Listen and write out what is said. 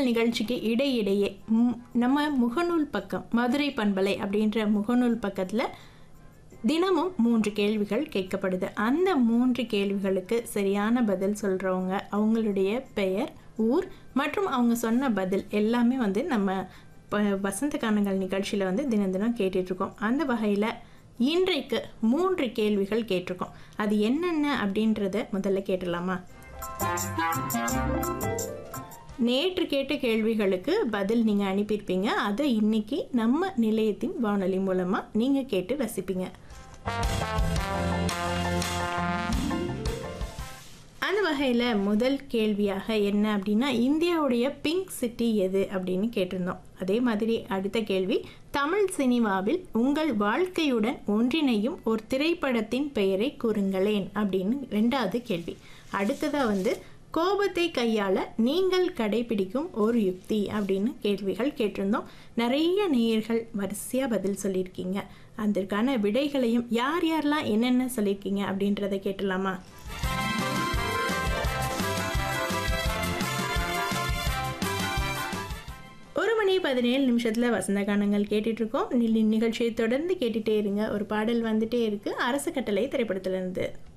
கானங்கள் நிகழ்ச்சிக்கு இடையிடையே ம், நம்ம முகநூல் பக்கம் மதுரை பண்பலை அப்படின்ற முகநூல் பக்கத்தில் தினமும் மூன்று கேள்விகள் கேட்கப்படுது அந்த மூன்று கேள்விகளுக்கு சரியான பதில் சொல்கிறவங்க அவங்களுடைய பெயர் ஊர் மற்றும் அவங்க சொன்ன பதில் எல்லாமே வந்து நம்ம ப- வசந்த கானங்கள் நிகழ்ச்சியில் வந்து தினம் தினம் கேட்டுட்ருக்கோம் அந்த வகையில் இன்றைக்கு மூன்று கேள்விகள் கேட்டிருக்கோம் அது என்னென்ன அப்படின்றத முதல்ல கேட்டுடலாமா நேற்று கேட்ட கேள்விகளுக்கு பதில் நீங்கள் அனுப்பியிருப்பீங்க அதை இன்னைக்கு நம்ம நிலையத்தின் வானொலி மூலமாக நீங்கள் கேட்டு ரசிப்பீங்க அந்த வகையில் முதல் கேள்வியாக என்ன அப்படின்னா இந்தியாவுடைய பிங்க் சிட்டி எது அப்படின்னு கேட்டிருந்தோம் அதே மாதிரி அடுத்த கேள்வி தமிழ் சினிமாவில் உங்கள் வாழ்க்கையுடன் ஒன்றிணையும் ஒரு திரைப்படத்தின் பெயரை கூறுங்களேன் அப்படின்னு ரெண்டாவது கேள்வி அடுத்ததாக வந்து கோபத்தை கையாள நீங்கள் கடைபிடிக்கும் ஒரு யுக்தி அப்படின்னு கேள்விகள் கேட்டிருந்தோம் நிறைய நேயர்கள் வரிசையாக பதில் சொல்லியிருக்கீங்க அதற்கான விடைகளையும் யார் யாரெல்லாம் என்னென்ன சொல்லியிருக்கீங்க அப்படின்றத கேட்டலாமா ஒரு மணி பதினேழு நிமிஷத்தில் வசந்த கானங்கள் கேட்டுட்டு இருக்கோம் நில் நிகழ்ச்சியை தொடர்ந்து கேட்டுட்டே இருங்க ஒரு பாடல் வந்துட்டே இருக்கு அரசு கட்டளை திரைப்படத்திலிருந்து